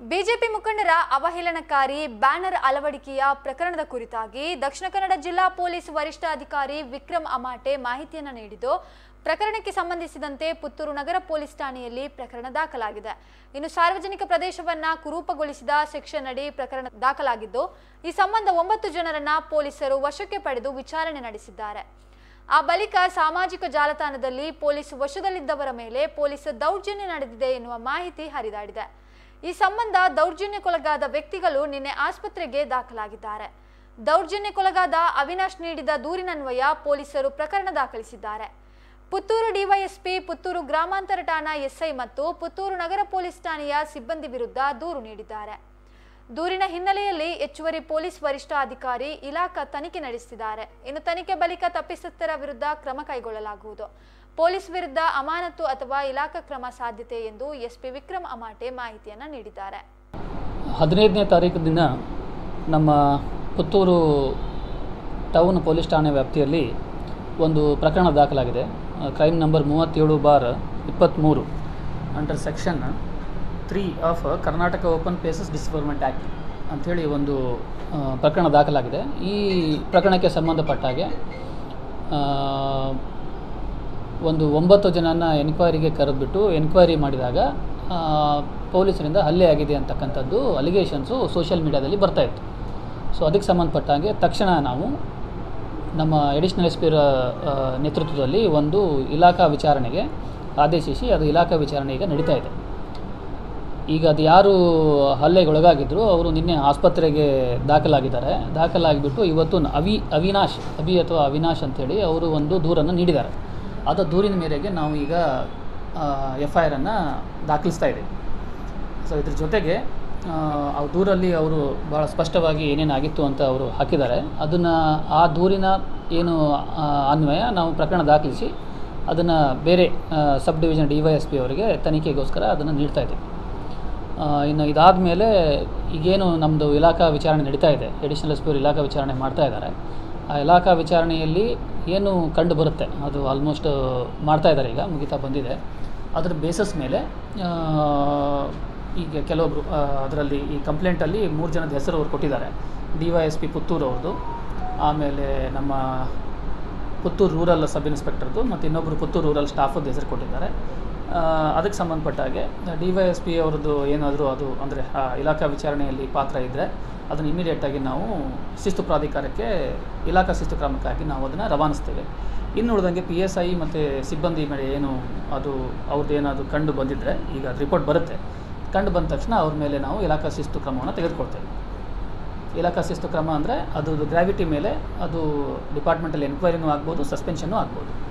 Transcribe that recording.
BJP ಮುಖಂಡರ ಅವಹೇಳನಕಾರಿ banner ಅಳವಡಿಕೆಯ ಪ್ರಕರಣದ ಕುರಿತಾಗಿ ದಕ್ಷಿಣ ಕನ್ನಡ ಜಿಲ್ಲಾ ಪೊಲೀಸ್ ವರಿಷ್ಠಾಧಿಕಾರಿ ವಿಕ್ರಮ್ ಅಮಾಟೆ ಮಾಹಿತಿಯನ್ನು ನೀಡಿದ್ದು ಪ್ರಕರಣಕ್ಕೆ ಸಂಬಂಧಿಸಿದಂತೆ ಪುತ್ತೂರು ನಗರ ಪೊಲೀಸ್ ಠಾಣೆಯಲ್ಲಿ ಪ್ರಕರಣ ದಾಖಲಾಗಿದೆ ಇನ್ನು ಸಾರ್ವಜನಿಕ ಪ್ರದೇಶವನ್ನ ಕುರೂಪಗೊಳಿಸಿದ ಸೆಕ್ಷನ್ ಅಡಿ ಪ್ರಕರಣ ದಾಖಲಾಗಿದ್ದು ಈ ಸಂಬಂಧ ಒಂಬತ್ತು ಜನರನ್ನ ಪೊಲೀಸರು ವಶಕ್ಕೆ ಪಡೆದು ವಿಚಾರಣೆ ನಡೆಸಿದ್ದಾರೆ ಆ ಬಳಿಕ ಸಾಮಾಜಿಕ ಜಾಲತಾಣದಲ್ಲಿ ಪೊಲೀಸ್ ವಶದಲ್ಲಿದ್ದವರ ಮೇಲೆ ಪೊಲೀಸ್ ದೌರ್ಜನ್ಯ ನಡೆದಿದೆ ಎನ್ನುವ ಮಾಹಿತಿ ಹರಿದಾಡಿದೆ ಈ ಸಂಬಂಧ ದೌರ್ಜನ್ಯಕ್ಕೊಳಗಾದ ವ್ಯಕ್ತಿಗಳು ನಿನ್ನೆ ಆಸ್ಪತ್ರೆಗೆ ದಾಖಲಾಗಿದ್ದಾರೆ ದೌರ್ಜನ್ಯಕ್ಕೊಳಗಾದ ಅವಿನಾಶ್ ನೀಡಿದ ದೂರಿನನ್ವಯ ಪೊಲೀಸರು ಪ್ರಕರಣ ದಾಖಲಿಸಿದ್ದಾರೆ ಪುತ್ತೂರು ಡಿವೈಎಸ್ಪಿ ಪುತ್ತೂರು ಗ್ರಾಮಾಂತರ ಠಾಣಾ ಎಸ್ಐ ಮತ್ತು ಪುತ್ತೂರು ನಗರ ಪೊಲೀಸ್ ಠಾಣೆಯ ಸಿಬ್ಬಂದಿ ವಿರುದ್ಧ ದೂರು ನೀಡಿದ್ದಾರೆ ದೂರಿನ ಹಿನ್ನೆಲೆಯಲ್ಲಿ ಹೆಚ್ಚುವರಿ ಪೊಲೀಸ್ ವರಿಷ್ಠಾಧಿಕಾರಿ ಇಲಾಖಾ ತನಿಖೆ ನಡೆಸಿದ್ದಾರೆ ಇನ್ನು ತನಿಖೆ ಬಳಿಕ ತಪ್ಪಿತಸ್ಥರ ವಿರುದ್ಧ ಕ್ರಮ ಕೈಗೊಳ್ಳಲಾಗುವುದು ಪೊಲೀಸ್ ವಿರುದ್ಧ ಅಮಾನತು ಅಥವಾ ಇಲಾಖಾ ಕ್ರಮ ಸಾಧ್ಯತೆ ಎಂದು ಎಸ್ಪಿ ವಿಕ್ರಮ್ ಅಮಾಟೆ ಮಾಹಿತಿಯನ್ನು ನೀಡಿದ್ದಾರೆ ಹದಿನೈದನೇ ತಾರೀಕು ದಿನ ನಮ್ಮ ಪುತ್ತೂರು ಟೌನ್ ಪೊಲೀಸ್ ಠಾಣೆ ವ್ಯಾಪ್ತಿಯಲ್ಲಿ ಒಂದು ಪ್ರಕರಣ ದಾಖಲಾಗಿದೆ ಕ್ರೈಮ್ ನಂಬರ್ ಮೂವತ್ತೇಳು ಬಾರ್ ಇಪ್ಪತ್ತ್ಮೂರು under section three of Karnataka open places disfigurement act ಅಂಥೇಳಿ ಒಂದು ಆ, ಪ್ರಕರಣ ದಾಖಲಾಗಿದೆ ಈ ಪ್ರಕರಣಕ್ಕೆ ಸಂಬಂಧಪಟ್ಟ ಹಾಗೆ ಆ, ಒಂದು ಒಂಬತ್ತು ಜನನ ಎನ್ಕ್ವೈರಿಗೆ ಕರೆದುಬಿಟ್ಟು ಎನ್ಕ್ವೈರಿ ಮಾಡಿದಾಗ ಆ, ಪೊಲೀಸರಿಂದ ಹಲ್ಲೆ ಆಗಿದೆ ಅಂತಕ್ಕಂಥದ್ದು ಅಲಿಗೇಷನ್ಸು ಸೋಷಿಯಲ್ ಮೀಡ್ಯಾದಲ್ಲಿ ಬರ್ತಾಯಿತ್ತು ಸೊ ಅದಕ್ಕೆ ಸಂಬಂಧಪಟ್ಟ ಹಾಗೆ ತಕ್ಷಣ ನಾವು ನಮ್ಮ ಎಡಿಷನಲ್ ಎಸ್ ಪಿರ ನೇತೃತ್ವದಲ್ಲಿ ಒಂದು ಇಲಾಖಾ ವಿಚಾರಣೆಗೆ ಆದೇಶಿಸಿ ಅದು ಇಲಾಖಾ ವಿಚಾರಣೆ ಈಗ ನಡೀತಾ ಇದೆ ಈಗ ಅದು ಯಾರು ಹಲ್ಲೆಗೊಳಗಾಗಿದ್ದರು ಅವರು ನಿನ್ನೆ ಆಸ್ಪತ್ರೆಗೆ ದಾಖಲಾಗಿದ್ದಾರೆ ದಾಖಲಾಗಿಬಿಟ್ಟು ಇವತ್ತು ನ- ಅವಿ ಅವಿನಾಶ್ ಅವಿ ಅಥವಾ ಅವಿನಾಶ್ ಅಂತೇಳಿ ಅವರು ಒಂದು ದೂರನ್ನು ನೀಡಿದ್ದಾರೆ ಅದ ದೂರಿನ ಮೇರೆಗೆ ನಾವು ಈಗ ಎಫ್ ಐ ಆರನ್ನು ದಾಖಲಿಸ್ತಾ ಇದ್ದೀವಿ ಸೊ ಇದ್ರ ಜೊತೆಗೆ ಆ, ಆ ದೂರಲ್ಲಿ ಅವರು ಭಾಳ ಸ್ಪಷ್ಟವಾಗಿ ಏನೇನಾಗಿತ್ತು ಅಂತ ಅವರು ಹಾಕಿದ್ದಾರೆ ಅದನ್ನು ಆ ದೂರಿನ ಏನು ಆ, ಅನ್ವಯ ನಾವು ಪ್ರಕರಣ ದಾಖಲಿಸಿ ಅದನ್ನು ಬೇರೆ sub division D Y S P ಅವರಿಗೆ ತನಿಖೆಗೋಸ್ಕರ ಅದನ್ನು ನೀಡ್ತಾ ಇದ್ದೀವಿ ಆ, ಇನ್ನು ಇದಾದ ಮೇಲೆ ಈಗೇನು ನಮ್ಮದು ಇಲಾಖಾ ವಿಚಾರಣೆ ನಡೀತಾ ಇದೆ ಎಡಿಷನಲ್ ಎಸ್ ಪಿ ಅವರು ಇಲಾಖಾ ವಿಚಾರಣೆ ಮಾಡ್ತಾ ಇದ್ದಾರೆ ಆ ಇಲಾಖಾ ವಿಚಾರಣೆಯಲ್ಲಿ ಏನು ಕಂಡು ಬರುತ್ತೆ ಅದು ಆಲ್ಮೋಸ್ಟ್ ಮಾಡ್ತಾ ಇದ್ದಾರೆ ಈಗ ಮುಗಿತಾ ಬಂದಿದೆ ಅದರ ಬೇಸಸ್ ಮೇಲೆ ಆ, ಈಗ ಕೆಲವೊಬ್ಬರು ಅದರಲ್ಲಿ ಈ ಕಂಪ್ಲೇಂಟಲ್ಲಿ ಮೂರು ಜನದ ಹೆಸರು ಅವ್ರು ಕೊಟ್ಟಿದ್ದಾರೆ D Y S P Puttur ಅವ್ರದ್ದು ಆಮೇಲೆ ನಮ್ಮ ಪುತ್ತೂರು ರೂರಲ್ ಸಬ್ ಇನ್ಸ್ಪೆಕ್ಟರ್ದು ಮತ್ತು ಇನ್ನೊಬ್ಬರು ಪುತ್ತೂರು ರೂರಲ್ ಸ್ಟಾಫದ್ದು ಹೆಸರು ಕೊಟ್ಟಿದ್ದಾರೆ ಆ, ಅದಕ್ಕೆ ಸಂಬಂಧಪಟ್ಟ ಹಾಗೆ ಡಿ ವೈ ಎಸ್ ಪಿ ಅವ್ರದ್ದು ಏನಾದರೂ ಅದು ಅಂದರೆ ಆ ಇಲಾಖಾ ವಿಚಾರಣೆಯಲ್ಲಿ ಪಾತ್ರ ಇದ್ದರೆ ಅದನ್ನು ಇಮಿಡಿಯೇಟಾಗಿ ನಾವು ಶಿಸ್ತು ಪ್ರಾಧಿಕಾರಕ್ಕೆ ಇಲಾಖಾ ಶಿಸ್ತು ಕ್ರಮಕ್ಕಾಗಿ ನಾವು ಅದನ್ನು ರವಾನಿಸ್ತೇವೆ ಇನ್ನು ಉಳಿದಂಗೆ ಪಿ ಎಸ್ ಐ ಮತ್ತು ಸಿಬ್ಬಂದಿ ಮೇಲೆ ಏನು ಅದು ಅವ್ರದ್ದು ಏನಾದರೂ ಕಂಡು ಬಂದಿದ್ದರೆ ಈಗ ಅದು ರಿಪೋರ್ಟ್ ಬರುತ್ತೆ ಕಂಡು ಬಂದ ತಕ್ಷಣ ಅವ್ರ ಮೇಲೆ ನಾವು ಇಲಾಖಾ ಶಿಸ್ತು ಕ್ರಮವನ್ನು ತೆಗೆದುಕೊಳ್ತೇವೆ ಇಲಾಖಾ ಶಿಸ್ತು ಕ್ರಮ ಅಂದರೆ ಅದು ಗ್ರಾವಿಟಿ ಮೇಲೆ ಅದು ಡಿಪಾರ್ಟ್ಮೆಂಟಲ್ಲಿ ಎನ್ಕ್ವೈರಿನೂ ಆಗ್ಬೋದು ಸಸ್ಪೆನ್ಷನ್ನೂ ಆಗ್ಬೋದು